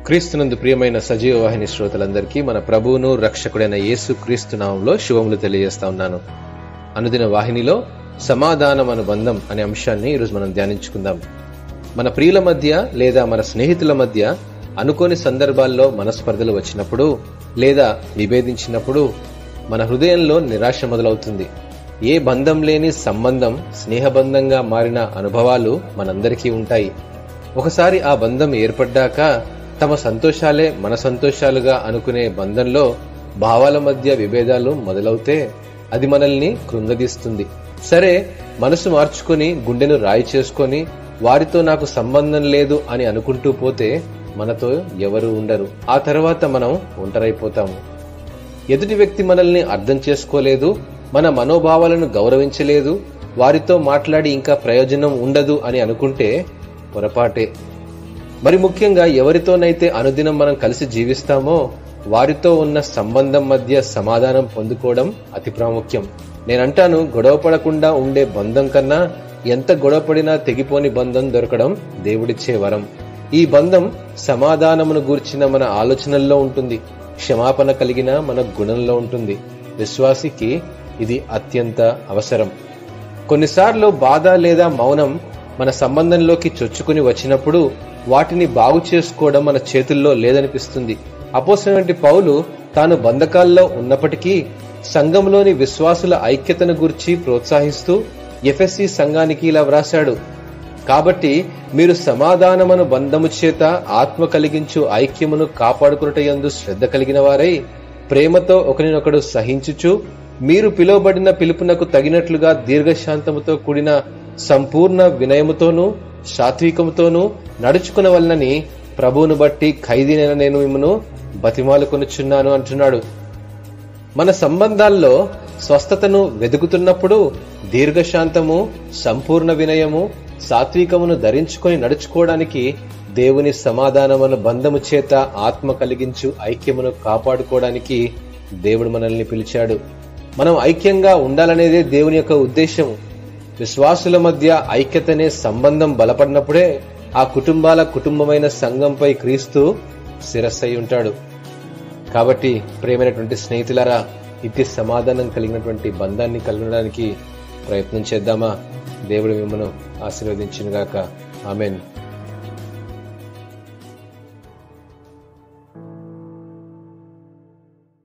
క్రీస్తునందు ప్రియమైన సజీవ వాహిని శ్రోతలందరికీ మన ప్రభువును రక్షకుడైన యేసు క్రీస్తు నామంలో శుభములు తెలియజేస్తా ఉన్నాను అనుదిన వాహినిలో సమాధానం అనుబంధం అనే అంశాన్ని ఈరోజు మనం ధ్యానించుకుందాం మన ప్రియుల మధ్య లేదా మన స్నేహితుల మధ్య అనుకోని సందర్భాల్లో మనస్పర్ధలు వచ్చినప్పుడు లేదా విభేదించినప్పుడు మన హృదయంలో నిరాశ మొదలవుతుంది ఏ బంధం లేని సంబంధం స్నేహబంధంగా మారిన అనుభవాలు మనందరికీ ఉంటాయి ఒకసారి ఆ బంధం ఏర్పడ్డాక తమ సంతోషాలే మన సంతోషాలుగా అనుకునే బంధంలో భావాల మధ్య విభేదాలు మొదలవుతే అది మనల్ని కృంగదీస్తుంది సరే మనసు మార్చుకొని గుండెను రాయి చేసుకొని వారితో నాకు సంబంధం లేదు అని అనుకుంటూ పోతే మనతో ఎవరు ఉండరు ఆ తర్వాత మనం ఒంటరైపోతాము ఎదుటి వ్యక్తి మనల్ని అర్థం చేసుకోలేదు మన మనోభావాలను గౌరవించలేదు వారితో మాట్లాడి ఇంకా ప్రయోజనం ఉండదు అని అనుకుంటే పొరపాటే మరి ముఖ్యంగా ఎవరితోనైతే అనుదినం మనం కలిసి జీవిస్తామో వారితో ఉన్న సంబంధం మధ్య సమాధానం పొందుకోవడం అతి ప్రాముఖ్యం నేనంటాను గొడవ పడకుండా ఉండే బంధం కన్నా ఎంత గొడవపడినా తెగిపోని బంధం దొరకడం దేవుడిచ్చే వరం ఈ బంధం సమాధానమును గూర్చిన మన ఆలోచనల్లో ఉంటుంది క్షమాపణ కలిగిన మన గుణంలో ఉంటుంది విశ్వాసికి ఇది అత్యంత అవసరం కొన్నిసార్లు బాధ లేదా మౌనం మన సంబంధంలోకి చొచ్చుకుని వచ్చినప్పుడు వాటిని బాగు చేసుకోవడం మన చేతుల్లో లేదనిపిస్తుంది అపోసినటువంటి పౌలు తాను బంధకాల్లో ఉన్నప్పటికీ సంఘంలోని విశ్వాసుల ఐక్యతను గురించి ప్రోత్సహిస్తూ ఎఫ్ఎస్సి సంఘానికి ఇలా వ్రాశాడు కాబట్టి మీరు సమాధానమును బంధము చేత ఆత్మ కలిగించు ఐక్యమును కాపాడుకున్నటయందు శ్రద్ధ కలిగిన వారై ప్రేమతో ఒకరినొకడు సహించుచు మీరు పిలువబడిన పిలుపునకు తగినట్లుగా దీర్ఘశాంతముతో కూడిన సంపూర్ణ వినయముతోనూ సాత్వికముతోనూ నడుచుకునవలనని ప్రభువును బట్టి ఖైదీనైన నేను మిమ్మను బతిమాలుకొనుచున్నాను అంటున్నాడు మన సంబంధాల్లో స్వస్థతను వెతుకుతున్నప్పుడు దీర్ఘశాంతము సంపూర్ణ వినయము సాత్వికమును ధరించుకొని నడుచుకోవడానికి దేవుని సమాధానమును బంధము చేత ఆత్మ కలిగించు ఐక్యమును కాపాడుకోవడానికి దేవుడు మనల్ని పిలిచాడు మనం ఐక్యంగా ఉండాలనేదే దేవుని యొక్క ఉద్దేశము విశ్వాసుల మధ్య ఐక్యతనే సంబంధం బలపడినప్పుడే ఆ కుటుంబాల కుటుంబమైన సంఘంపై క్రీస్తు శిరస్సై ఉంటాడు కాబట్టి ప్రేమైనటువంటి స్నేహితులారా ఇట్టి సమాధానం కలిగినటువంటి బంధాన్ని కలగడానికి ప్రయత్నం చేద్దామా దేవుడు మిమ్మల్ని ఆశీర్వదించినగాక ఆమెన్